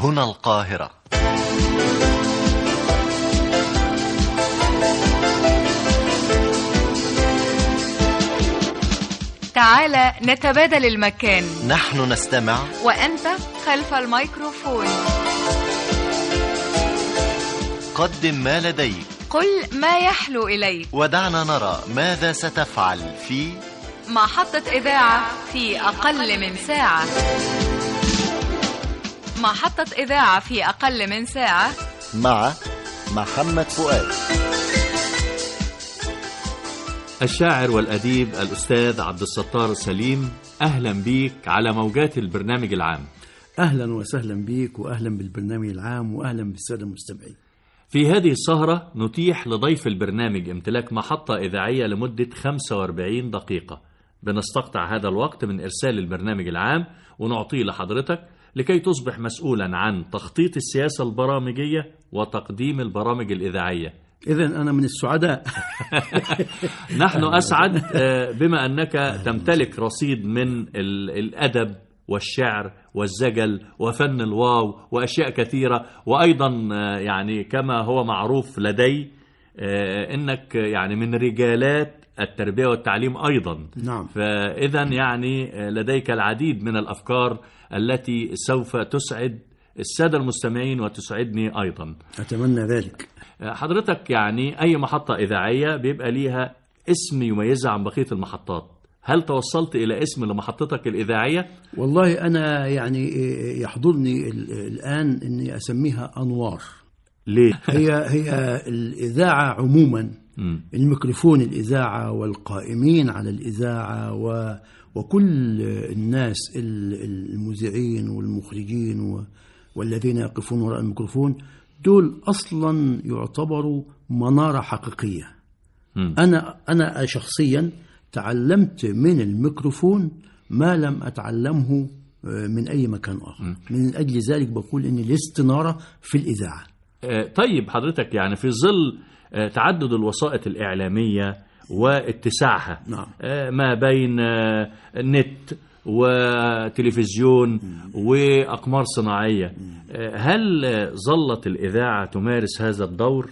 هنا القاهرة تعال نتبادل المكان نحن نستمع وأنت خلف الميكروفون قدم ما لديك قل ما يحلو إليك ودعنا نرى ماذا ستفعل في محطة إذاعة في أقل من ساعة محطة إذاعة في أقل من ساعة مع محمد فؤاد الشاعر والأديب الأستاذ عبد الستار سليم أهلا بيك على موجات البرنامج العام اهلا وسهلا بيك واهلا بالبرنامج العام واهلا بالساده المستمعين في هذه السهرة نتيح لضيف البرنامج امتلاك محطة إذاعية لمدة 45 دقيقة بنستقطع هذا الوقت من إرسال البرنامج العام ونعطيه لحضرتك لكي تصبح مسؤولا عن تخطيط السياسة البرامجية وتقديم البرامج الإذاعية اذا انا من السعداء نحن أسعد آه، بما أنك تمتلك رصيد من ال- الأدب والشعر والزجل وفن الواو وأشياء كثيرة وأيضا آه، يعني كما هو معروف لدي آه، أنك يعني من رجالات التربية والتعليم أيضا نعم. فإذا يعني آه، لديك العديد من الأفكار التي سوف تسعد السادة المستمعين وتسعدني أيضا اتمنى ذلك حضرتك يعني أي محطة إذاعية بيبقى ليها اسم يميزها عن بقية المحطات هل توصلت إلى اسم لمحطتك الإذاعية؟ والله انا يعني يحضرني ال- الان اني اسميها انوار ليه؟ هي هي الاذاعه عموما مم. الميكروفون الاذاعه والقائمين على الاذاعه و وكل الناس ال- المذيعين والمخرجين و- والذين يقفون وراء الميكروفون دول اصلا يعتبروا مناره حقيقيه مم. انا انا شخصيا تعلمت من الميكروفون ما لم اتعلمه آه، من اي مكان اخر من اجل ذلك بقول ان الاستناره في الاذاعه آه، طيب حضرتك يعني في ظل آه، تعدد الوسائط الإعلامية واتساعها نعم. آه، ما بين آه، النت وتلفزيون وأقمار صناعية آه، هل آه، ظلت الإذاعة تمارس هذا الدور؟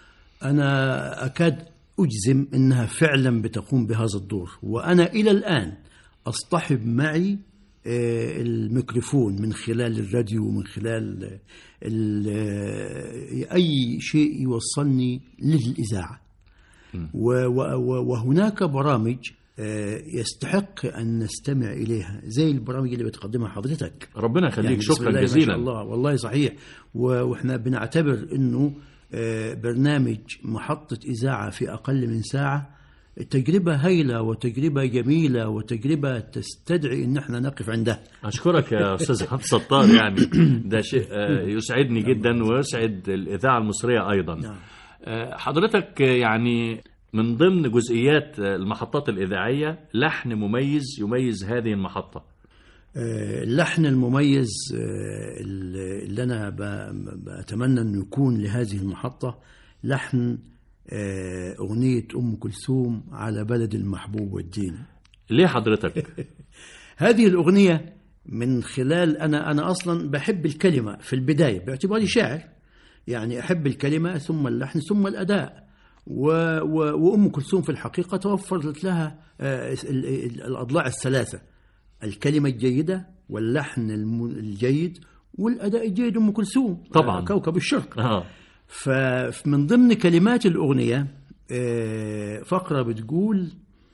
انا اكاد اجزم انها فعلا بتقوم بهذا الدور وانا الى الان اصطحب معي آه، الميكروفون من خلال الراديو ومن خلال آه، ال- آه، اي شيء يوصلني للاذاعه و- و- و- وهناك برامج آه، يستحق ان نستمع اليها زي البرامج اللي بتقدمها حضرتك ربنا يخليك يعني بسم شكرا الله ما شاء جزيلا الله والله صحيح و- واحنا بنعتبر انه آه، برنامج محطة إذاعة في أقل من ساعة تجربة هايلة وتجربة جميلة وتجربة تستدعي إن احنا نقف عندها أشكرك يا أستاذ عبد الستار يعني ده شيء آه، يسعدني جدا ويسعد الإذاعة المصرية أيضا نعم. آه، حضرتك آه، يعني من ضمن جزئيات آه، المحطات الإذاعية لحن مميز يميز هذه المحطة آه، اللحن المميز آه، اللي أنا ب- بأتمنى أنه يكون لهذه المحطة لحن آه، أغنية أم كلثوم على بلد المحبوب والدين ليه حضرتك؟ هذه الأغنية من خلال أنا أنا أصلا بحب الكلمة في البداية باعتباري شاعر يعني أحب الكلمة ثم اللحن ثم الأداء و و وأم كلثوم في الحقيقة توفرت لها آه، ال- ال- الأضلاع الثلاثة الكلمة الجيدة واللحن الم- الجيد والأداء الجيد أم كلثوم طبعاً. آه، كوكب الشرق آه. فمن ضمن كلمات الأغنية آه، فقرة بتقول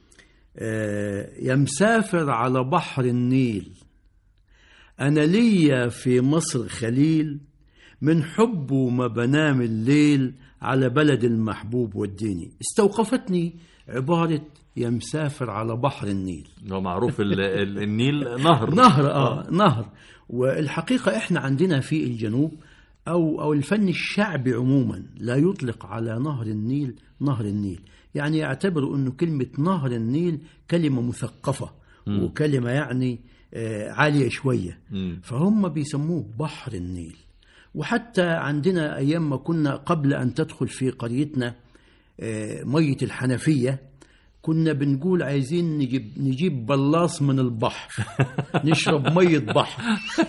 آه، يا مسافر على بحر النيل أنا ليا في مصر خليل من حبه ما بنام الليل على بلد المحبوب والديني استوقفتني عبارة يا مسافر على بحر النيل هو معروف ال- ال- النيل نهر نهر اه نهر والحقيقه احنا عندنا في الجنوب او او الفن الشعبي عموما لا يطلق على نهر النيل نهر النيل يعني يعتبروا انه كلمه نهر النيل كلمه مثقفه وكلمه يعني آه، عاليه شويه مم. فهم بيسموه بحر النيل وحتى عندنا ايام ما كنا قبل ان تدخل في قريتنا آه، ميه الحنفيه كنا بنقول عايزين نجيب نجيب بلاص من البحر نشرب ميه بحر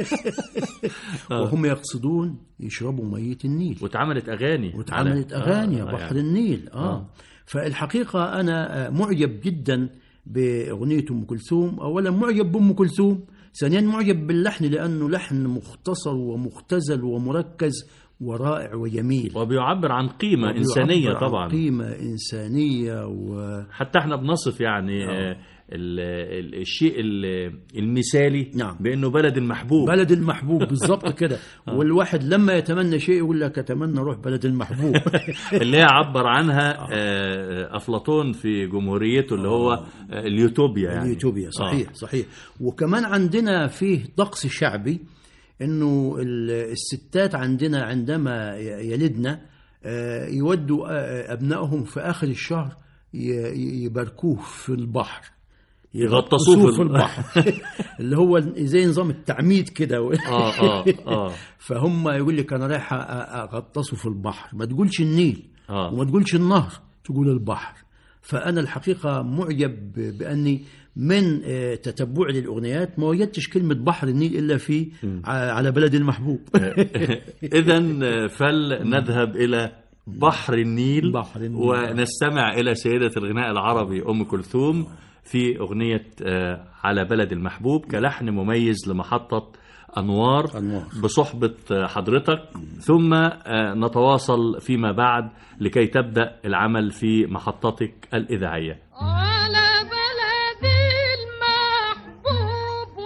وهم يقصدون يشربوا ميه النيل واتعملت اغاني واتعملت على- اغاني آه، بحر يعني. النيل اه فالحقيقه انا آه، معجب جدا باغنيه ام كلثوم اولا معجب بام كلثوم ثانيا معجب باللحن لانه لحن مختصر ومختزل ومركز ورائع وجميل وبيعبر عن قيمه وبيعبر انسانيه عن طبعا قيمه انسانيه و حتى احنا بنصف يعني آه، ال- ال- الشيء ال- المثالي نعم. بانه بلد المحبوب بلد المحبوب بالظبط كده والواحد لما يتمنى شيء يقول لك اتمنى اروح بلد المحبوب اللي هي عبر عنها آه، افلاطون في جمهوريته اللي هو آه، اليوتوبيا يعني اليوتوبيا صحيح صحيح وكمان عندنا فيه طقس شعبي انه ال- الستات عندنا عندما ي- يلدنا آه، يودوا آه، ابنائهم في اخر الشهر ي- ي- يباركوه في البحر يغطسوه في في البحر اللي هو زي نظام التعميد كده اه اه اه فهم يقول لك انا رايح أ- اغطسه في البحر ما تقولش النيل آه. وما تقولش النهر تقول البحر فانا الحقيقه معجب ب- باني من آه، تتبعي للاغنيات ما وجدتش كلمه بحر النيل الا في ع- على بلد المحبوب اذا فلنذهب الى بحر النيل, بحر النيل. ونستمع الى سيده الغناء العربي ام كلثوم في اغنيه آه، على بلد المحبوب كلحن مميز لمحطه انوار, أنوار. بصحبه آه، حضرتك ثم آه، نتواصل فيما بعد لكي تبدا العمل في محطتك الاذاعيه على بلدي المحبوب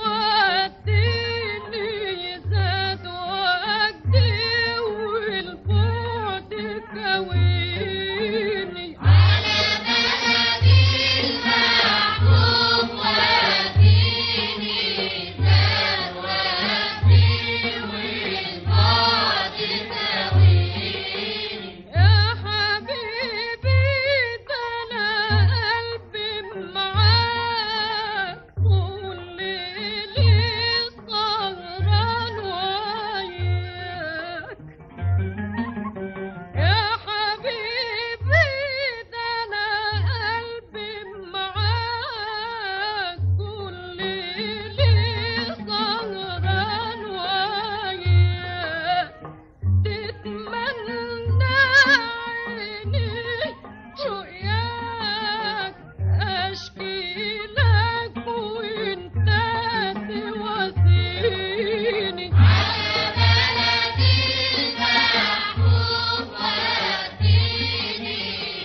وديني زاد وأجدي والبعد كويني على بلدي المحبوب وديني زاد وأجدي والبعد كويني يا حبيبي ده انا قلبي معاك طول ليلي سهران وياك يا حبيبي ده انا قلبي معاك طول ليلي سهران وياك تتمنى عيني رؤياك اشكي لك وانت تواسيني على بلدي المحبوب وديني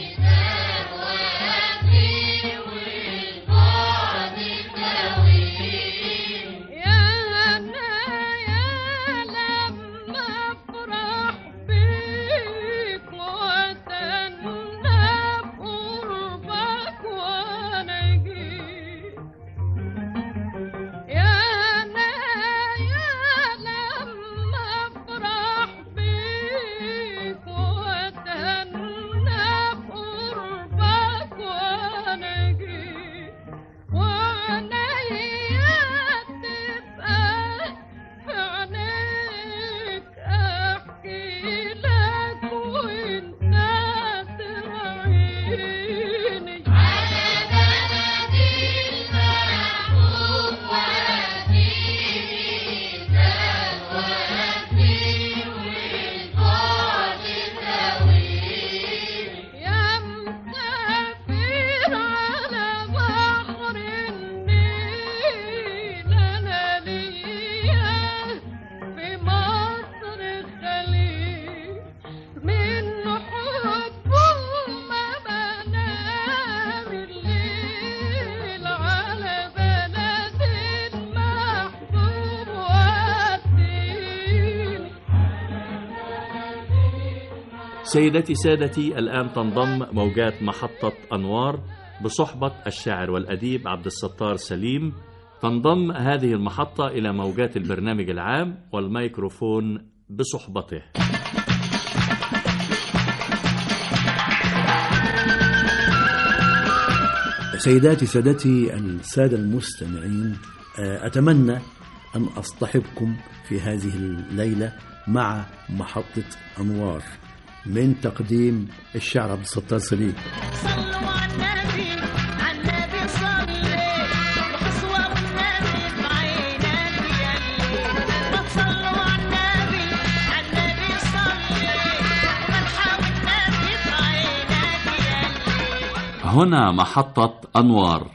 ذواتي والبعد كويني يا أنا يا لما أفرح بيك وأتنى بقربك وأنا جيت يا أنا يا لما أفرح بيك وأتهنى بقربك وأنا جيت وعنيا تبقى في عينيك أحكي لك وأنت تراعيني على بلدي المحبوب وديني ذواتي والبعد كويني يا مسافر على بحر النيل أنا ليا في مصر خليل من حبه ما بنام الليل على بلد المحبوب وديني سيدتي سادتي الآن تنضم موجات محطة أنوار بصحبة الشاعر والأديب عبد الستار سليم تنضم هذه المحطة إلى موجات البرنامج العام والميكروفون بصحبته سيداتي سادتي السادة المستمعين آه، أتمنى أن أصطحبكم في هذه الليلة مع محطة أنوار من تقديم الشعر عبد الستار سليم صلوا على النبي هنا محطة أنوار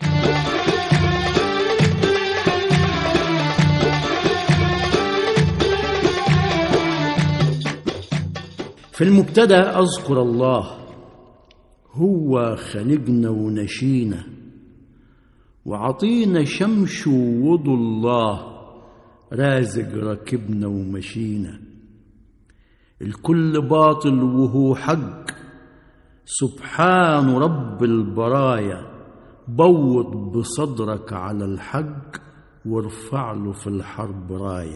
في المبتدا اذكر الله هو خلقنا ونشينا وعطينا شمس ووضو الله رازق ركبنا ومشينا الكل باطل وهو حق سبحان رب البرايا بوط بصدرك على الحق وارفع له في الحرب رايه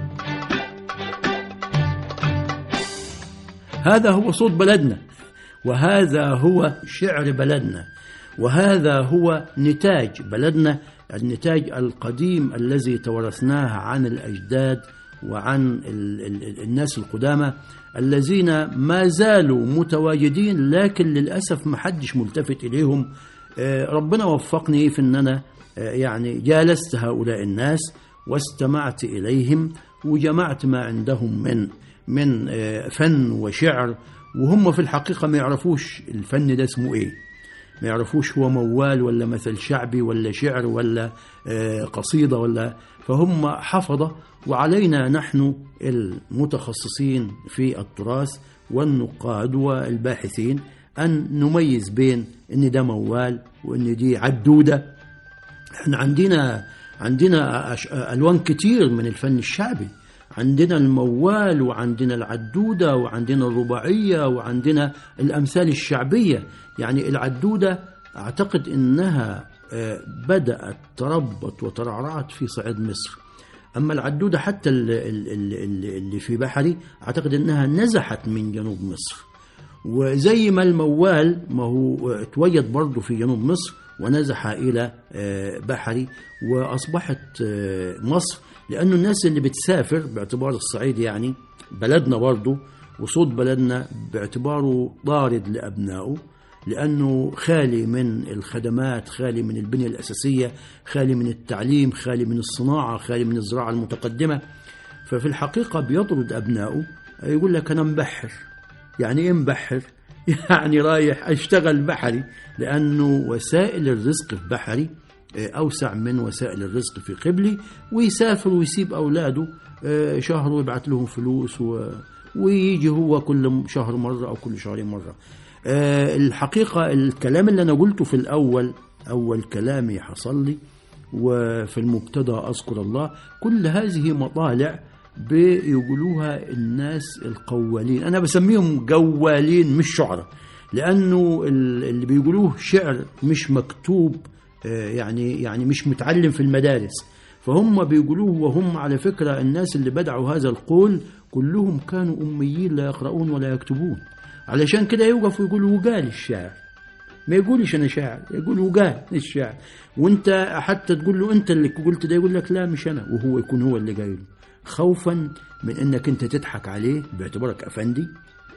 هذا هو صوت بلدنا وهذا هو شعر بلدنا وهذا هو نتاج بلدنا النتاج القديم الذي تورثناه عن الأجداد وعن ال ال الناس القدامى الذين ما زالوا متواجدين لكن للأسف ما حدش ملتفت إليهم آه، ربنا وفقني في أن أنا آه، يعني جالست هؤلاء الناس واستمعت إليهم وجمعت ما عندهم من من آه، فن وشعر وهم في الحقيقة ما يعرفوش الفن ده اسمه ايه ما يعرفوش هو موال ولا مثل شعبي ولا شعر ولا آه، قصيدة ولا فهم حفظة وعلينا نحن المتخصصين في التراث والنقاد والباحثين أن نميز بين إن ده موال وإن دي عدودة احنا عندنا عندنا أش- ألوان كتير من الفن الشعبي عندنا الموال وعندنا العدودة وعندنا الرباعية وعندنا الأمثال الشعبية يعني العدودة أعتقد أنها آه، بدأت تربط وترعرعت في صعيد مصر أما العدودة حتى ال- ال- ال- اللي في بحري أعتقد أنها نزحت من جنوب مصر وزي ما الموال ما هو اتوجد برضه في جنوب مصر ونزح إلى آه، بحري وأصبحت آه، مصر لأنه الناس اللي بتسافر باعتبار الصعيد يعني بلدنا برضه وصوت بلدنا باعتباره طارد لأبنائه لأنه خالي من الخدمات خالي من البنية الأساسية خالي من التعليم خالي من الصناعة خالي من الزراعة المتقدمة ففي الحقيقة بيطرد أبنائه يقول لك أنا مبحر يعني إيه مبحر؟ يعني رايح أشتغل بحري لأنه وسائل الرزق في بحري آه، أوسع من وسائل الرزق في قبلي ويسافر ويسيب أولاده آه، شهر ويبعت لهم فلوس و... ويجي هو كل شهر مرة أو كل شهرين مرة آه، الحقيقة الكلام اللي أنا قلته في الأول أول كلامي حصل لي وفي المبتدا أذكر الله كل هذه مطالع بيقولوها الناس القوالين أنا بسميهم جوالين مش شعراء لأنه ال- اللي بيقولوه شعر مش مكتوب آه، يعني يعني مش متعلم في المدارس فهم بيقولوه وهم على فكرة الناس اللي بدعوا هذا القول كلهم كانوا أميين لا يقرؤون ولا يكتبون علشان كده يوقف ويقول وقال الشاعر ما يقولش انا شاعر يقول وقال الشاعر وانت حتى تقول له انت اللي قلت ده يقول لك لا مش انا وهو يكون هو اللي قايله خوفا من انك انت تضحك عليه باعتبارك افندي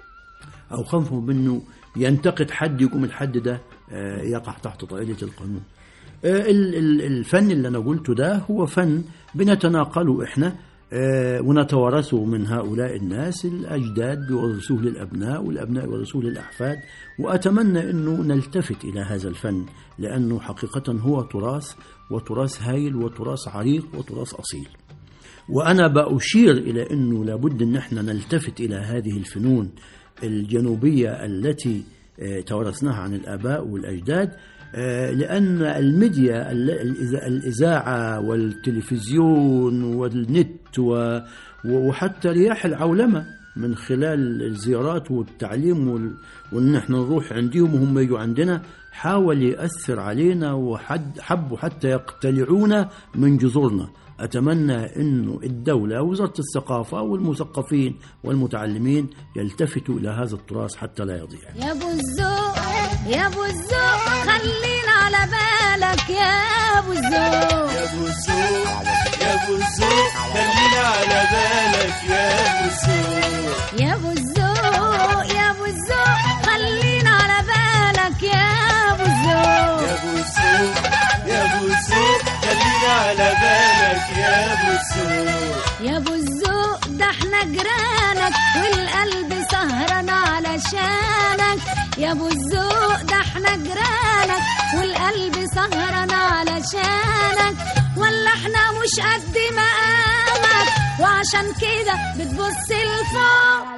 او خوفا منه ينتقد حد يقوم الحد ده آه، يقع تحت طائله القانون آه، ال- ال- الفن اللي انا قلته ده هو فن بنتناقله احنا آه، ونتوارثه من هؤلاء الناس الاجداد بيورثوه للابناء والابناء يورثوه للاحفاد واتمنى انه نلتفت الى هذا الفن لانه حقيقه هو تراث وتراث هايل وتراث عريق وتراث اصيل. وأنا بأشير إلى أنه لابد أن احنا نلتفت إلى هذه الفنون الجنوبية التي آه، تورثناها عن الآباء والأجداد آه، لأن الميديا ال- الإذا- الإذاعة والتلفزيون والنت و- وحتى رياح العولمة من خلال الزيارات والتعليم وال- وان احنا نروح عندهم وهم يجوا عندنا حاول يأثر علينا وحد حبوا حتى يقتلعونا من جذورنا أتمنى أنه الدولة وزارة الثقافة والمثقفين والمتعلمين يلتفتوا إلى هذا التراث حتى لا يضيع يا ابو الذوق يا ابو الذوق خلينا على بالك يا ابو الذوق يا ابو الذوق يا ابو الذوق خلينا على بالك يا ابو الذوق يا ابو الذوق يا ابو الذوق خلينا على بالك يا ابو الذوق يا ابو الذوق يا ابو الذوق خلينا على بالك يا ابو الذوق يا ابو الذوق ده احنا جيرانك والقلب سهران على علشانك يا ابو الذوق ده احنا جيرانك والقلب سهران علشانك ولا احنا مش قد مقامك وعشان كده بتبص لفوق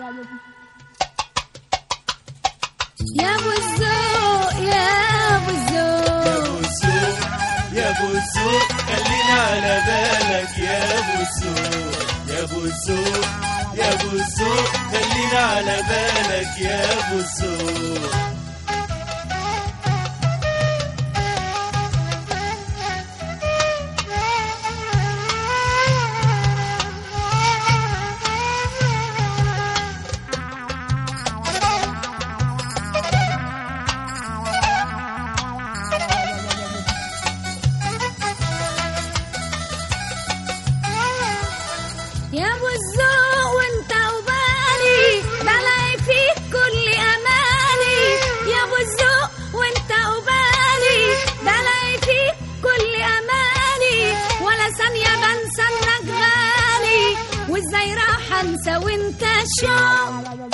يا ابو الذوق يا ابو الذوق يا ابو السوق خلينا على بالك يا ابو السوق يا ابو السوق يا ابو السوق خلينا على بالك يا ابو السوق يا ابو الذوق وانت وبالي بلاقي فيك كل امالي يا ابو الذوق وانت وبالي بلاقي فيك كل امالي ولا ثانيه بنسى انك غالي وازاي راح انسى وانت شوق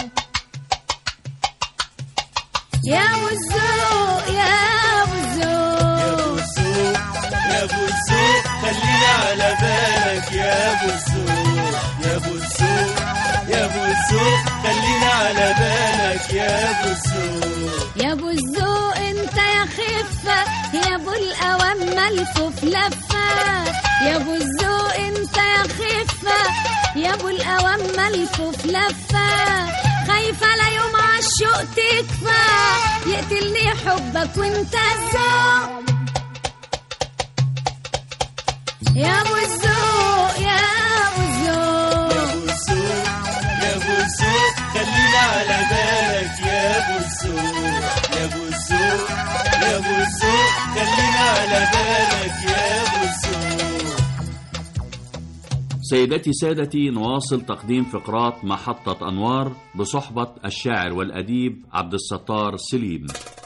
يا ابو الذوق يا ابو الذوق يا ابو السوق يا ابو السوق خلينا على بالك يا ابو السوق يا ابو السوق يا ابو السوق خلينا على بالك يا ابو السوق يا ابو الذوق انت يا خفة يا ابو القوام ملفوف لفة يا ابو الذوق انت يا خفة يا ابو القوام ملفوف لفة خايفة لا يوم عالشوق تكفى يقتلني حبك وانت الذوق يا ابو الذوق يا ابو الذوق يا ابو السوق يا ابو السوق خلينا على بالك يا ابو السوق يا ابو السوق يا ابو السوق خلينا على بالك يا ابو السوق سيداتي سادتي نواصل تقديم فقرات محطة أنوار بصحبة الشاعر والأديب عبد الستار سليم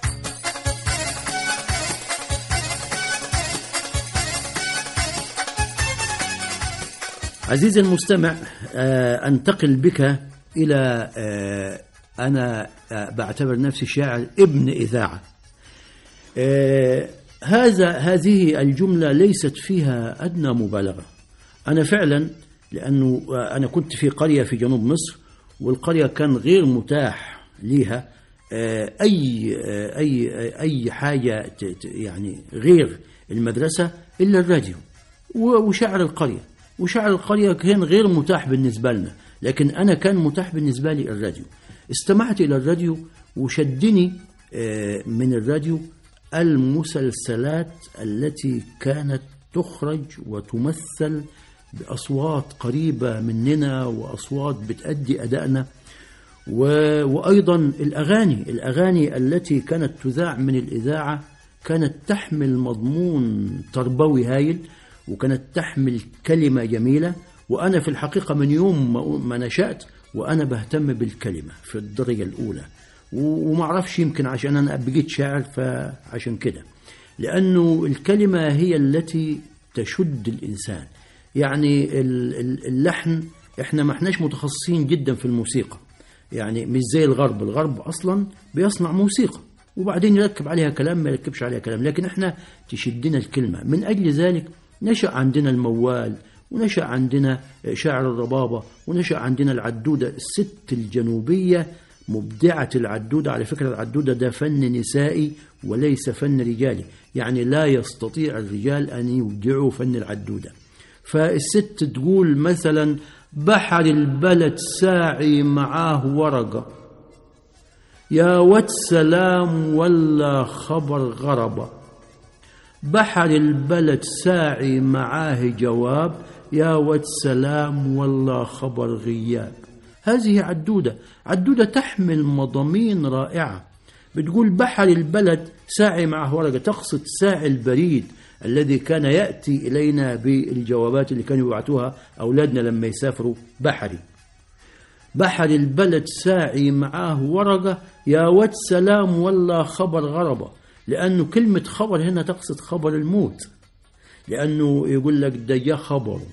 عزيزي المستمع آه، أنتقل بك إلى آه، أنا آه، بعتبر نفسي شاعر ابن إذاعة آه، هذا هذه الجملة ليست فيها أدنى مبالغة أنا فعلا لأنه آه، أنا كنت في قرية في جنوب مصر والقرية كان غير متاح ليها آه، أي آه، أي أي حاجة ت- ت- يعني غير المدرسة إلا الراديو و- وشعر القرية وشعر القرية كان غير متاح بالنسبة لنا لكن أنا كان متاح بالنسبة لي الراديو استمعت إلى الراديو وشدني آه، من الراديو المسلسلات التي كانت تخرج وتمثل بأصوات قريبة مننا وأصوات بتأدي أدائنا و- وأيضا الأغاني الأغاني التي كانت تذاع من الإذاعة كانت تحمل مضمون تربوي هايل وكانت تحمل كلمة جميلة وأنا في الحقيقة من يوم ما- ما نشأت وأنا بهتم بالكلمة في الدرجة الأولى و- ومعرفش يمكن عشان أنا بقيت شاعر فعشان كده لأنه الكلمة هي التي تشد الإنسان يعني ال- ال- اللحن احنا ما احناش متخصصين جدا في الموسيقى يعني مش زي الغرب الغرب اصلا بيصنع موسيقى وبعدين يركب عليها كلام ما يركبش عليها كلام لكن احنا تشدنا الكلمه من اجل ذلك نشا عندنا الموال ونشا عندنا شاعر الربابه ونشا عندنا العدوده الست الجنوبيه مبدعه العدوده على فكره العدوده ده فن نسائي وليس فن رجالي يعني لا يستطيع الرجال ان يبدعوا فن العدوده فالست تقول مثلا بحر البلد ساعي معاه ورقة يا ود سلام ولا خبر غربة بحر البلد ساعي معاه جواب يا ود سلام ولا خبر غياب هذه عدودة عدودة تحمل مضامين رائعة بتقول بحر البلد ساعي معه ورقة تقصد ساعي البريد الذي كان يأتي إلينا بالجوابات اللي كانوا يبعثوها أولادنا لما يسافروا بحري بحر البلد ساعي معاه ورقة يا ود سلام ولا خبر غربة لأنه كلمة خبر هنا تقصد خبر الموت لأنه يقول لك ده جاء خبره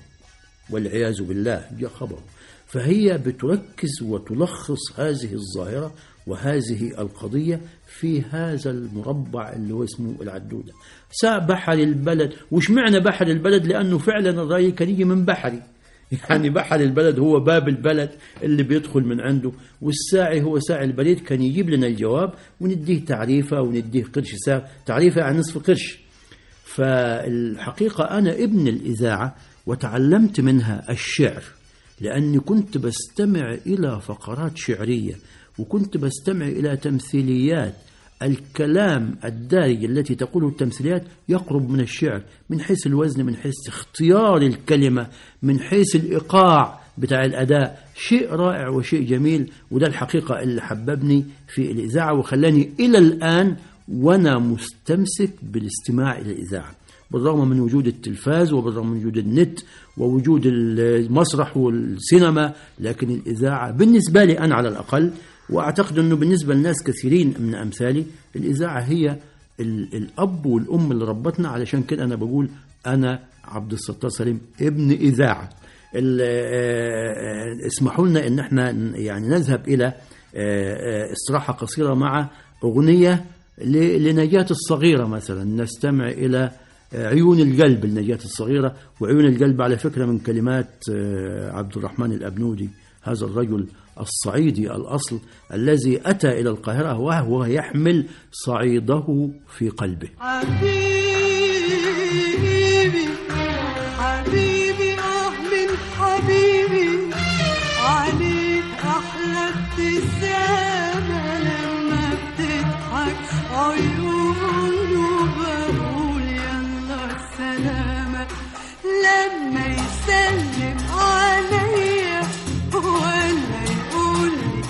والعياذ بالله جاء خبره فهي بتركز وتلخص هذه الظاهرة وهذه القضية في هذا المربع اللي هو اسمه العدودة ساء بحر البلد وش معنى بحر البلد لأنه فعلا الرأي كان يجي من بحري يعني بحر البلد هو باب البلد اللي بيدخل من عنده والساعي هو ساعي البريد كان يجيب لنا الجواب ونديه تعريفة ونديه قرش ساعة تعريفة يعني نصف قرش فالحقيقة أنا ابن الإذاعة وتعلمت منها الشعر لأني كنت بستمع إلى فقرات شعرية وكنت بستمع إلى تمثيليات الكلام الدارج التي تقوله التمثيليات يقرب من الشعر من حيث الوزن من حيث اختيار الكلمة من حيث الإيقاع بتاع الأداء شيء رائع وشيء جميل وده الحقيقة اللي حببني في الإذاعة وخلاني إلى الآن وأنا مستمسك بالاستماع إلى الإذاعة بالرغم من وجود التلفاز وبالرغم من وجود النت ووجود المسرح والسينما لكن الإذاعة بالنسبة لي أنا على الأقل وأعتقد أنه بالنسبة لناس كثيرين من أمثالي الإذاعة هي ال- الأب والأم اللي ربتنا علشان كده أنا بقول أنا عبد الستار سليم ابن إذاعة ال- آه، آه، اسمحوا لنا ان احنا ن- يعني نذهب الى آه، آه، استراحه قصيره مع اغنيه ل- لنجاة الصغيره مثلا نستمع الى آه، عيون القلب لنجاة الصغيره وعيون القلب على فكره من كلمات آه، عبد الرحمن الابنودي هذا الرجل الصعيدي الاصل الذي اتى الى القاهره وهو يحمل صعيده في قلبه حبيبي حبيبي اه من حبيبي عليك احلى ابتسامه لما بتضحك عيونه بقول يلا السلامه لما يسلم عليا ولا يقول لي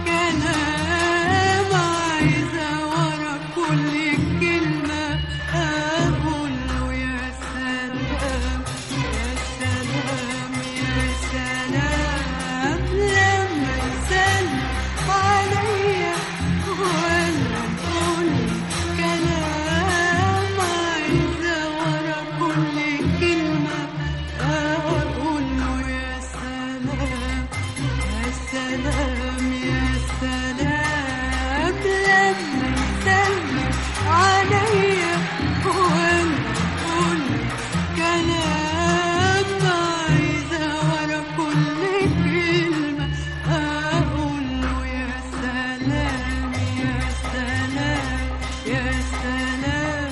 كلام عايزه ورا كل كلمه اقول له يا سلام يا سلام يا سلام لما يسلم عليا ولا يقول لي كلام عايزه ورا كل كلمه اقول له يا سلام يا سلام يا سلام لما يسلم عليا ولا يقول لي كلام عايزة ورا كل كلمة أقول له يا سلام يا سلام يا سلام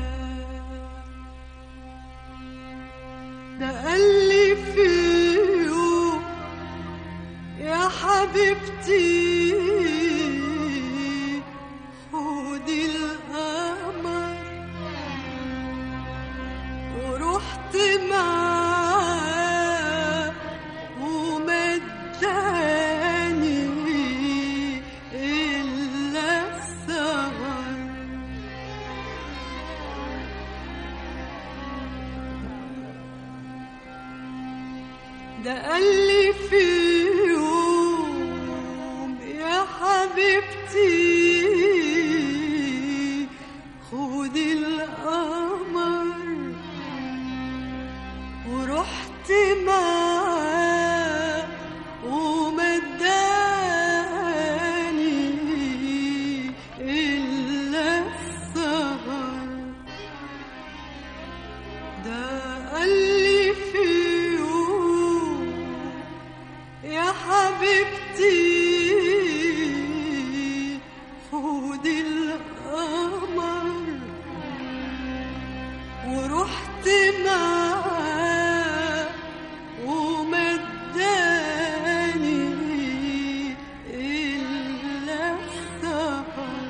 ده قال لي في يوم يا حبيبتي خدي القمر ورحت معاه ومداني إلا السهر ده قال لي في يوم يا حبيبتي خدي القمر ورحت معاه ومداني إلا السهر ده قال لي في يوم يا حبيبتي خدي القمر ورحت معاه ومداني إلا السهر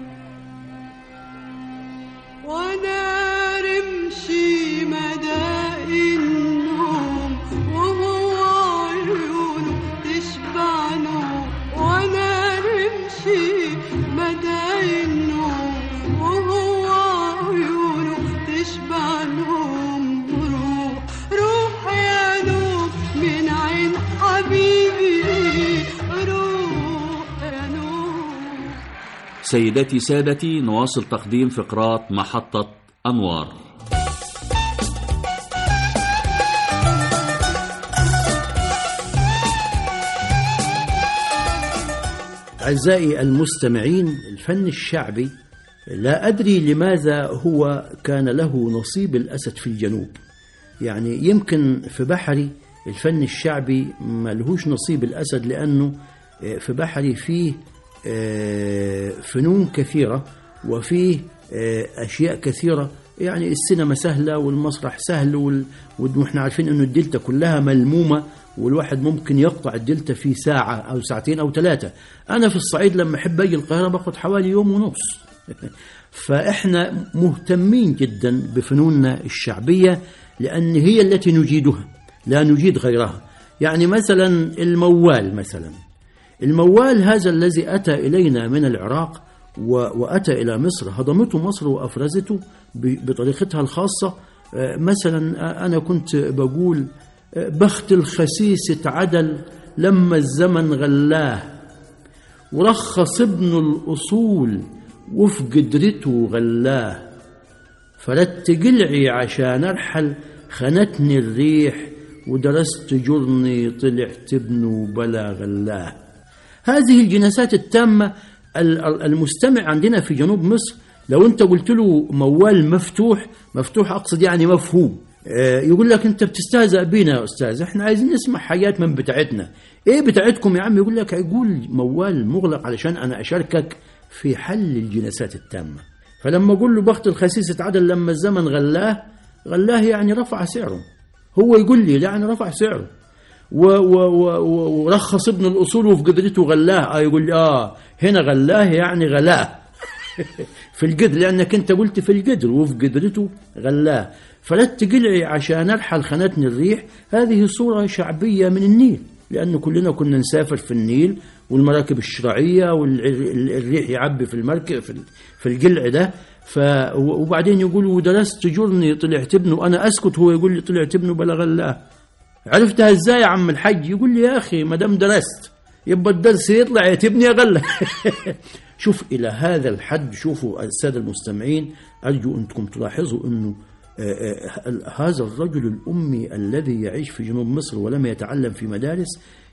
وانا رمشي مدى النوم وهو عيونه تشبع نوم وانا رمشي مدى النوم وهو عيونه تشبع نوم روح روح يا نوم من عين حبيبي روح يا نوم سيداتي سادتي نواصل تقديم فقرات محطة أنوار أعزائي المستمعين الفن الشعبي لا أدري لماذا هو كان له نصيب الأسد في الجنوب يعني يمكن في بحري الفن الشعبي ما لهوش نصيب الأسد لأنه آه، في بحري فيه آه، فنون كثيرة وفيه آه، أشياء كثيرة يعني السينما سهلة والمسرح سهل وال- واحنا عارفين انه الدلتا كلها ملمومة والواحد ممكن يقطع الدلتا في ساعة أو ساعتين أو ثلاثة أنا في الصعيد لما أحب أجي القاهرة باخد حوالي يوم ونص فإحنا مهتمين جدا بفنوننا الشعبية لأن هي التي نجيدها لا نجيد غيرها يعني مثلا الموال مثلا الموال هذا الذي أتى إلينا من العراق و- وأتى إلى مصر هضمته مصر وأفرزته ب- بطريقتها الخاصة آه، مثلا آه، أنا كنت بقول آه، بخت الخسيس اتعدل لما الزمن غلاه ورخص ابن الأصول وفي قدرته غلاه فردت قلعي عشان أرحل خنتني الريح ودرست جرني طلعت ابنه بلا غلاه هذه الجنسات التامة ال- ال- المستمع عندنا في جنوب مصر لو انت قلت له موال مفتوح مفتوح اقصد يعني مفهوم آه، يقول لك انت بتستهزأ بينا يا استاذ احنا عايزين نسمع حاجات من بتاعتنا ايه بتاعتكم يا عم يقول لك يقول موال مغلق علشان انا اشاركك في حل الجنسات التامة فلما اقول له بخت الخسيس اتعدل لما الزمن غلاه غلاه يعني رفع سعره هو يقول لي يعني رفع سعره و و و و ورخص ابن الاصول وفي قدرته غلاه اه يقول لي اه هنا غلاه يعني غلاه في القدر لانك انت قلت في القدر وفي قدرته غلاه فلت قلعي عشان ارحل خانتني الريح هذه صوره شعبيه من النيل لانه كلنا كنا نسافر في النيل والمراكب الشراعيه والريح يعبي في المركب في ال- في القلع ده ف وبعدين يقول ودرست جرني طلعت ابنه انا اسكت هو يقول لي طلعت ابنه بلا غلاه عرفتها ازاي يا عم الحج يقول لي يا اخي ما دام درست يبقى الدرس يطلع يتبني يا غله شوف الى هذا الحد شوفوا الساده المستمعين ارجو انكم تلاحظوا انه آه، آه، هذا الرجل الامي الذي يعيش في جنوب مصر ولم يتعلم في مدارس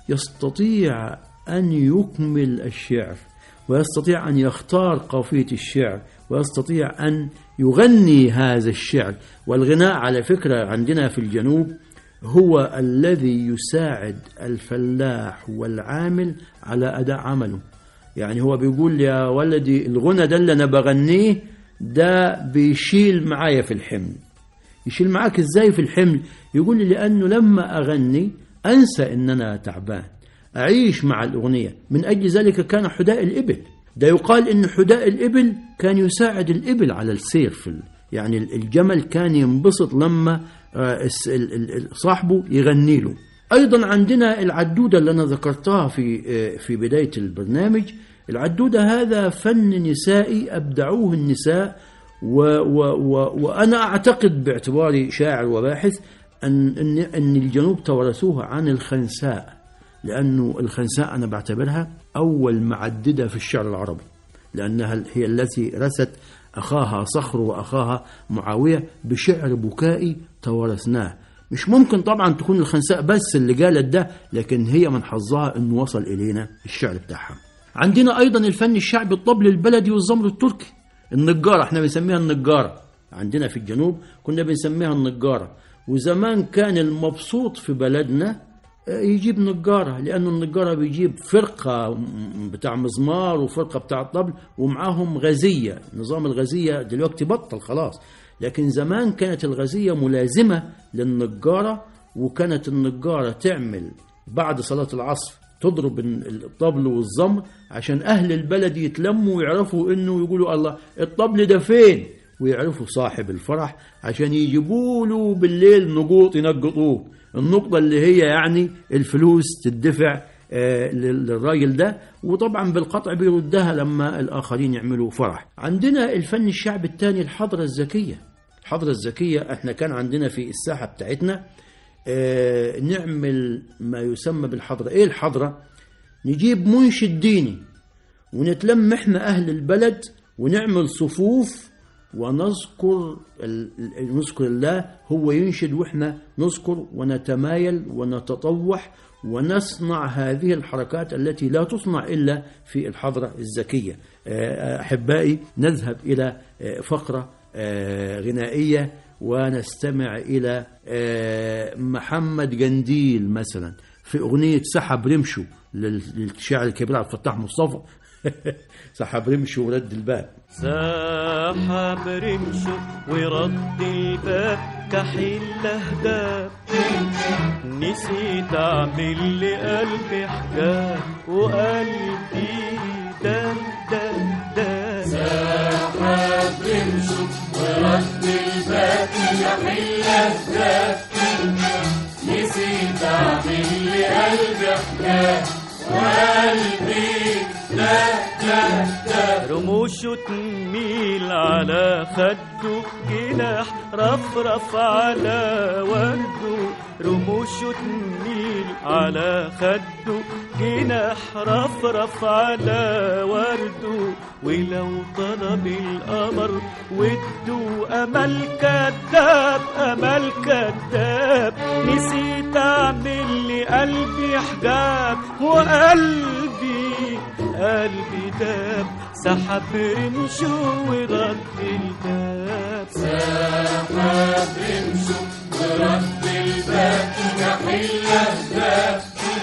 يستطيع ان يكمل الشعر ويستطيع ان يختار قافيه الشعر ويستطيع ان يغني هذا الشعر والغناء على فكره عندنا في الجنوب هو الذي يساعد الفلاح والعامل على اداء عمله يعني هو بيقول يا ولدي الغنى ده اللي انا بغنيه ده بيشيل معايا في الحمل يشيل معاك ازاي في الحمل يقول لي لانه لما اغني انسى ان انا تعبان اعيش مع الاغنيه من اجل ذلك كان حداء الابل ده يقال ان حداء الابل كان يساعد الابل على السير في ال... يعني الجمل كان ينبسط لما آه، الس- ال- ال- ال- صاحبه يغني له ايضا عندنا العدوده اللي انا ذكرتها في آه، في بدايه البرنامج العدوده هذا فن نسائي ابدعوه النساء و و و وانا اعتقد باعتباري شاعر وباحث ان ان ان الجنوب تورثوها عن الخنساء لانه الخنساء انا بعتبرها اول معدده في الشعر العربي لانها هي التي رست اخاها صخر واخاها معاويه بشعر بكائي توارثناه مش ممكن طبعا تكون الخنساء بس اللي قالت ده لكن هي من حظها انه وصل الينا الشعر بتاعها عندنا ايضا الفن الشعبي الطبل البلدي والزمر التركي النجاره احنا بنسميها النجاره عندنا في الجنوب كنا بنسميها النجاره وزمان كان المبسوط في بلدنا آه، يجيب نجارة لأنه النجارة بيجيب فرقة م- بتاع مزمار وفرقة بتاع الطبل ومعاهم غزية نظام الغزية دلوقتي بطل خلاص لكن زمان كانت الغزية ملازمة للنجارة وكانت النجارة تعمل بعد صلاة العصر تضرب الطبل والزمر عشان أهل البلد يتلموا ويعرفوا إنه يقولوا الله الطبل ده فين ويعرفوا صاحب الفرح عشان يجيبوا له بالليل نقوط ينقطوه النقطة اللي هي يعني الفلوس تدفع آه، لل- للراجل ده وطبعا بالقطع بيردها لما الآخرين يعملوا فرح عندنا الفن الشعبي الثاني الحضرة الذكية الحضرة الذكية احنا كان عندنا في الساحة بتاعتنا آه، نعمل ما يسمى بالحضرة ايه الحضرة نجيب منشد ديني ونتلم احنا اهل البلد ونعمل صفوف ونذكر ال- ال- نذكر الله هو ينشد واحنا نذكر ونتمايل ونتطوح ونصنع هذه الحركات التي لا تصنع إلا في الحضرة الذكية آه، أحبائي نذهب إلى آه، فقرة آه، غنائية ونستمع إلى آه، محمد جنديل مثلا في أغنية سحب رمشو لل- للشاعر الكبير عبد الفتاح مصطفى سحب رمشو ورد الباب سحب رمشه ورد الباب كحيل لهداب نسيت اعمل لقلبي حجاب وقلبي دم دم دم سحب رمشه ورد الباب كحيل لهداب نسيت اعمل لقلبي حجاب وقلبي رموشه تميل على خده جناح رفرف على ورده رموشه تميل على خده جناح رفرف على ورده ولو طلب القمر وده امل كذاب امل كذاب نسيت اعمل لقلبي حجاب وقلبي قلبي داب سحب رمشه ورد الباب سحب رمشه ورد الباب كحيل الباب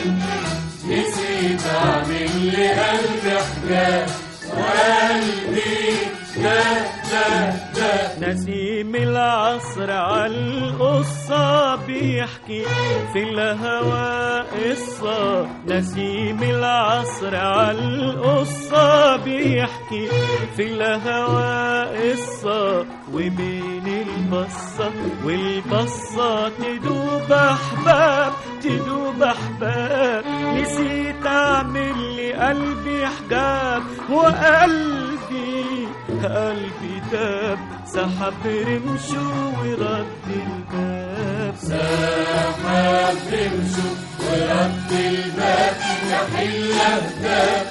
نسيت اعمل لقلبي حجاب وقلبي ده ده ده نسيم العصر على القصة بيحكي في الهوى قصة نسيم العصر على القصة بيحكي في الهوى قصة وبين البصة والبصة تدوب أحباب تدوب أحباب نسيت أعمل لقلبي حجاب وقلبي قلبي تاب سحب رمشه ورد الباب سحب رمشه ورد الباب كحيل الباب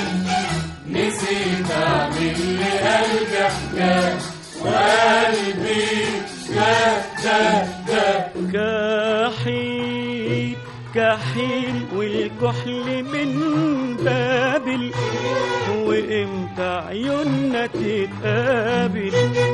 نسيت اعمل لقلبي حجاب وقلبي ده ده ده كحيل كحيل والكحل من بابل وامتى عيوننا تتقابل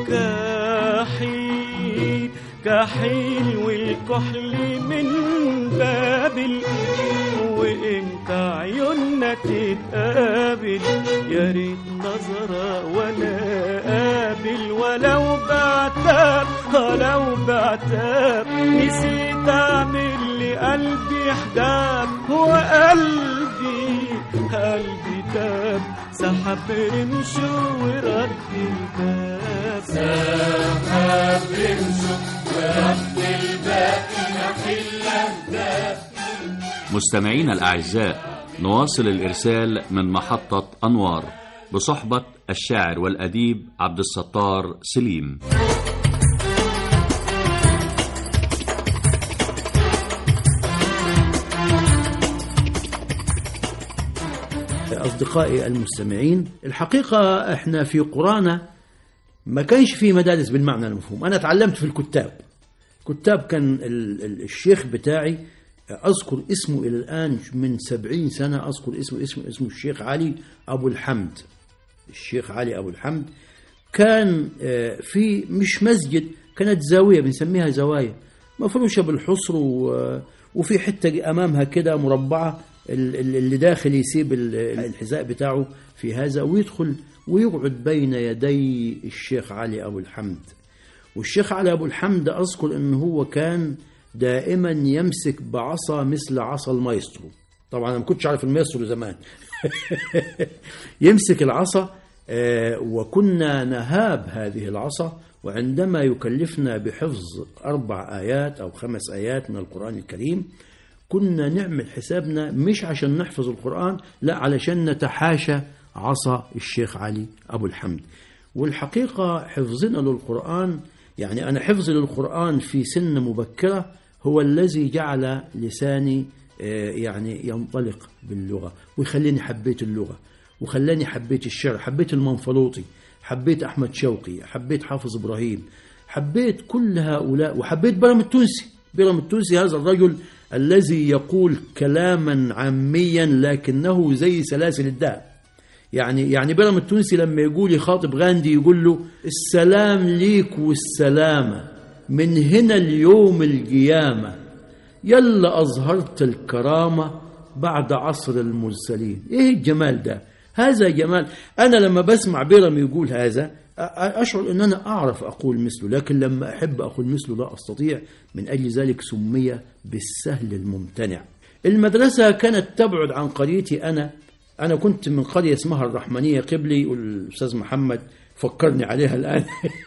كحيل كحيل والكحل من بابل وامتى عيوننا تتقابل يا ريت نظرة وانا قابل ولو بعتاب ولو بعتاب نسيت اعمل لقلبي حجاب وقلبي قلبي تاب سحب رمشه ورد الباب سحب رمشه ورد الباب يحل الباب مستمعينا الأعزاء نواصل الإرسال من محطة أنوار بصحبة الشاعر والأديب عبد الستار سليم أصدقائي المستمعين الحقيقة إحنا في قرانا ما كانش في مدارس بالمعنى المفهوم أنا تعلمت في الكتاب كتاب كان ال- ال- الشيخ بتاعي أذكر اسمه إلى الآن من سبعين سنة أذكر اسمه اسمه اسمه الشيخ علي أبو الحمد الشيخ علي أبو الحمد كان آه، في مش مسجد كانت زاوية بنسميها زوايا مفروشة بالحصر و- وفي حتة أمامها كده مربعة ال- ال- اللي داخل يسيب ال- الحذاء بتاعه في هذا ويدخل ويقعد بين يدي الشيخ علي أبو الحمد والشيخ علي أبو الحمد أذكر أنه هو كان دائما يمسك بعصا مثل عصا المايسترو طبعا أنا ما كنتش عارف المايسترو زمان يمسك العصا آه، وكنا نهاب هذه العصا وعندما يكلفنا بحفظ أربع آيات أو خمس آيات من القرآن الكريم كنا نعمل حسابنا مش عشان نحفظ القرآن لا علشان نتحاشى عصا الشيخ علي أبو الحمد والحقيقة حفظنا للقرآن يعني أنا حفظي للقرآن في سن مبكرة هو الذي جعل لساني آه، يعني ينطلق باللغة ويخليني حبيت اللغة وخلاني حبيت الشعر حبيت المنفلوطي حبيت أحمد شوقي حبيت حافظ إبراهيم حبيت كل هؤلاء وحبيت بيرام التونسي بيرام التونسي هذا الرجل الذي يقول كلاما عاميا لكنه زي سلاسل الدهب يعني يعني بيرم التونسي لما يقول يخاطب غاندي يقول له السلام ليك والسلامة من هنا اليوم القيامة يلا أظهرت الكرامة بعد عصر المرسلين إيه الجمال ده هذا جمال أنا لما بسمع بيرم يقول هذا أ- أشعر أن أنا أعرف أقول مثله لكن لما أحب أقول مثله لا أستطيع من أجل ذلك سمي بالسهل الممتنع المدرسة كانت تبعد عن قريتي أنا أنا كنت من قرية اسمها الرحمنية قبلي والأستاذ محمد فكرني عليها الآن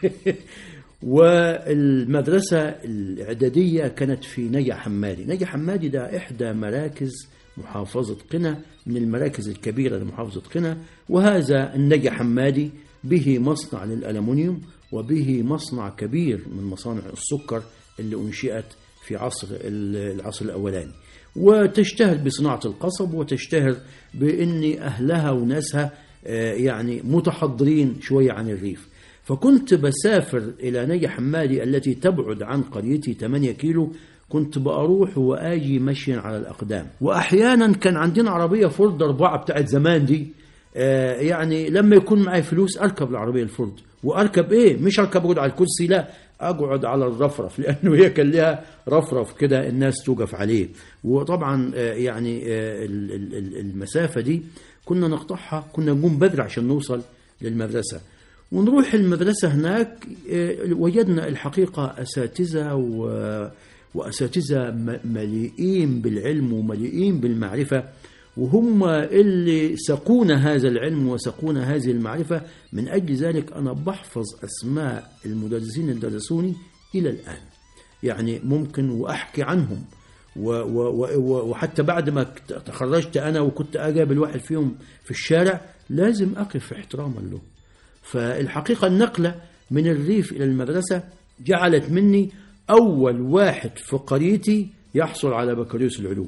والمدرسة الإعدادية كانت في نجا حمادي نجا حمادي ده إحدى مراكز محافظة قنا من المراكز الكبيرة لمحافظة قنا وهذا النجا حمادي به مصنع للألمنيوم وبه مصنع كبير من مصانع السكر اللي أنشئت في عصر العصر الأولاني وتشتهر بصناعة القصب وتشتهر بأن أهلها وناسها آه، يعني متحضرين شوية عن الريف فكنت بسافر إلى نجا حمادي التي تبعد عن قريتي 8 كيلو كنت بأروح وآجي مشيا على الأقدام وأحيانا كان عندنا عربية فورد أربعة بتاعت زمان دي آه، يعني لما يكون معي فلوس أركب العربية الفورد وأركب إيه مش أركب أقعد على الكرسي لا أقعد على الرفرف لأنه هي كان لها رفرف كده الناس توقف عليه وطبعا آه، يعني آه، ال- ال- ال- المسافة دي كنا نقطعها كنا نقوم بدري عشان نوصل للمدرسة ونروح المدرسة هناك آه، وجدنا الحقيقة أساتذة و- وأساتذة م- مليئين بالعلم ومليئين بالمعرفة وهم اللي سقونا هذا العلم وسقونا هذه المعرفة من أجل ذلك أنا بحفظ أسماء المدرسين اللي درسوني إلى الآن يعني ممكن وأحكي عنهم و و و وحتى بعد ما كت- تخرجت أنا وكنت أقابل واحد فيهم في الشارع لازم أقف احتراما له فالحقيقة النقلة من الريف إلى المدرسة جعلت مني أول واحد في قريتي يحصل على بكالوريوس العلوم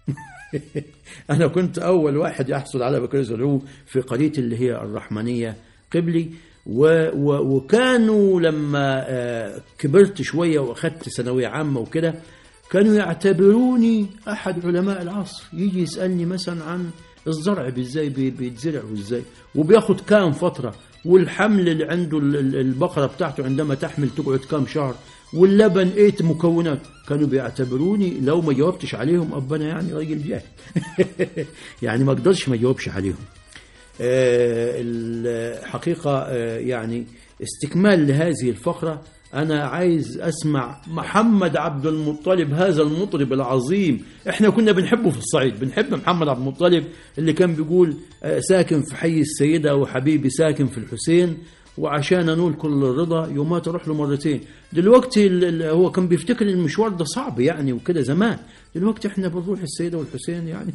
أنا كنت أول واحد يحصل على بكالوريوس العلوم في قريتي اللي هي الرحمنية قبلي و و وكانوا لما آه، كبرت شوية وأخذت ثانوية عامة وكده كانوا يعتبروني أحد علماء العصر يجي يسألني مثلا عن الزرع ازاي بي- بيتزرع وازاي وبياخد كام فترة والحمل اللي عنده ال- ال- البقرة بتاعته عندما تحمل تقعد كام شهر واللبن ايه مكونات كانوا بيعتبروني لو ما جاوبتش عليهم ابا انا يعني راجل جاهل يعني ما اقدرش ما اجاوبش عليهم آه، الحقيقة آه، يعني استكمال لهذه الفقرة أنا عايز أسمع محمد عبد المطلب هذا المطرب العظيم إحنا كنا بنحبه في الصعيد بنحب محمد عبد المطلب اللي كان بيقول آه، ساكن في حي السيدة وحبيبي ساكن في الحسين وعشان انول كل الرضا يومات اروح له مرتين دلوقتي ال- ال- هو كان بيفتكر المشوار ده صعب يعني وكده زمان دلوقتي احنا بنروح السيده والحسين يعني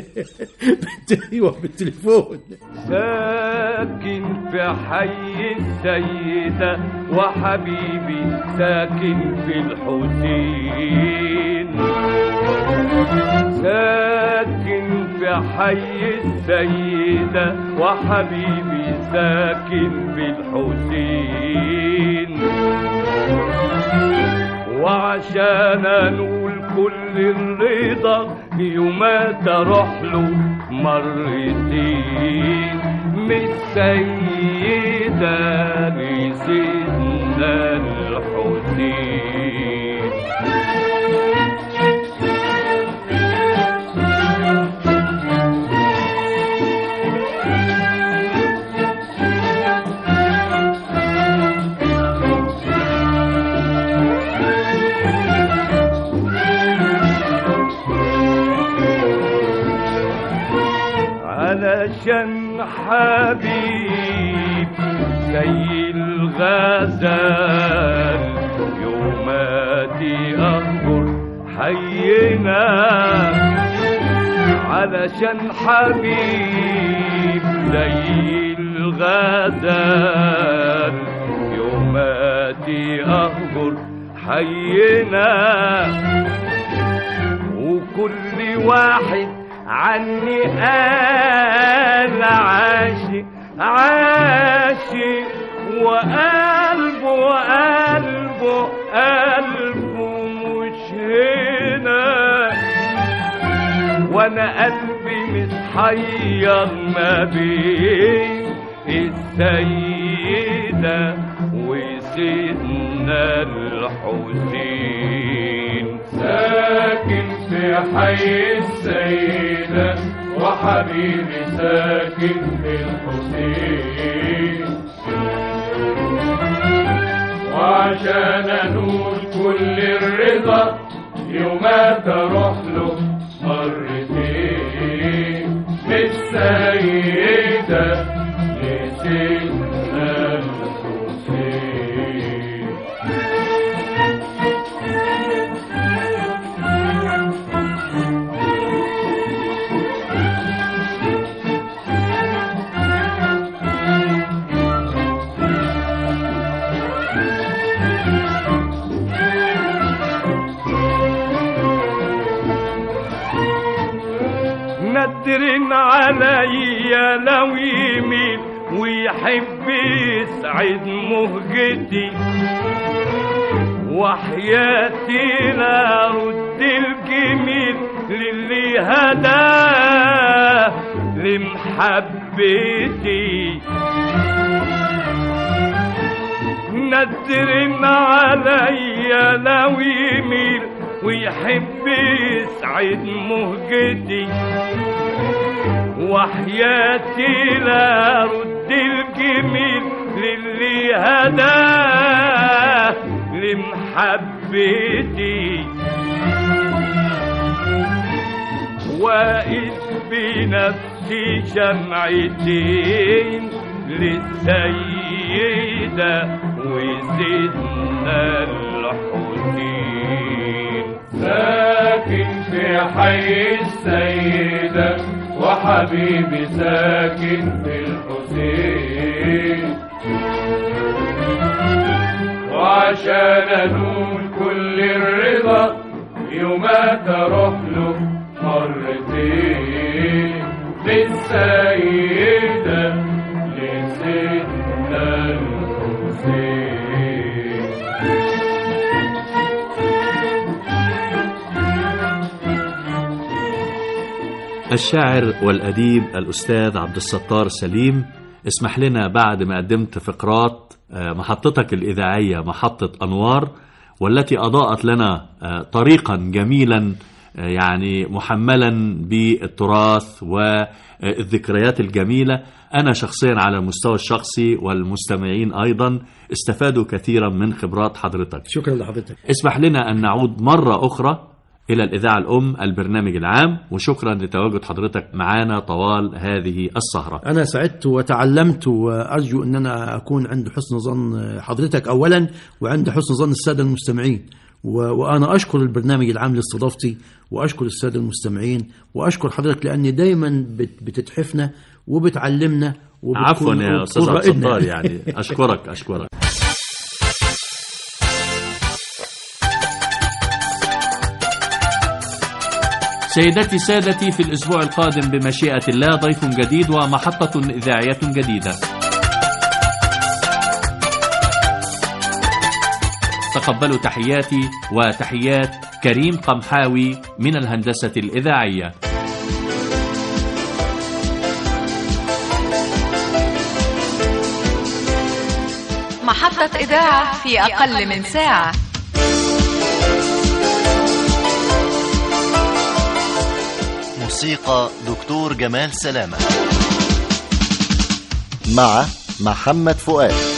بت- ايوه بالتليفون ساكن في حي السيدة وحبيبي ساكن في الحسين ساكن في حي السيدة وحبيبي ساكن في الحسين وعشان انول كل الرضا يومات اروح له مرتين من السيدة لسيدنا الحسين علشان حبيب زي الغزال يوماتي أخبر حينا علشان حبيب زي الغزال يوماتي أخبر حينا وكل واحد عني قال عاشق عاشق وقلبه قلبه قلبه مش هنا وانا قلبي متحير ما بين السيدة وسيدنا الحسين ساكن في حي السيدة وحبيبي ساكن في الحسين وعشان انول كل الرضا يوم تروح له مرتين مش سيدة لسيدنا الحسين ندر عليا لو يميل ويحب يسعد مهجتي وحياتي لا رد الجميل للي هداه لمحبتي ندر عليا لو يميل ويحب يسعد مهجتي وحياتي لا رد الجميل للي هداه لمحبتي واقف بنفسي شمعتين للسيدة وسيدنا الحسين ساكن في حي السيدة وحبيبي ساكن في الحسين وعشان انول كل الرضا يوم تروح له مرتين للسيدة لسيدنا الحسين الشاعر والأديب الأستاذ عبد الستار سليم اسمح لنا بعد ما قدمت فقرات آه، محطتك الإذاعية محطة أنوار والتي أضاءت لنا آه، طريقا جميلا آه، يعني محملا بالتراث والذكريات الجميلة أنا شخصيا على المستوى الشخصي والمستمعين أيضا استفادوا كثيرا من خبرات حضرتك شكرا لحضرتك اسمح لنا أن نعود مرة أخرى إلى الإذاعة الأم البرنامج العام وشكرا لتواجد حضرتك معنا طوال هذه السهرة أنا سعدت وتعلمت وأرجو أن أنا أكون عند حسن ظن حضرتك أولا وعند حسن ظن السادة المستمعين و- وأنا أشكر البرنامج العام لاستضافتي وأشكر السادة المستمعين وأشكر حضرتك لأني دايما بت- بتتحفنا وبتعلمنا وبتكون- عفوا يا أستاذ وبتكون عبد رائدنا. الستار يعني أشكرك أشكرك سيدتي سادتي في الأسبوع القادم بمشيئة الله ضيف جديد ومحطة إذاعية جديدة تقبلوا تحياتي وتحيات كريم قمحاوي من الهندسة الإذاعية محطة إذاعة في أقل من ساعة موسيقى دكتور جمال سلامة مع محمد فؤاد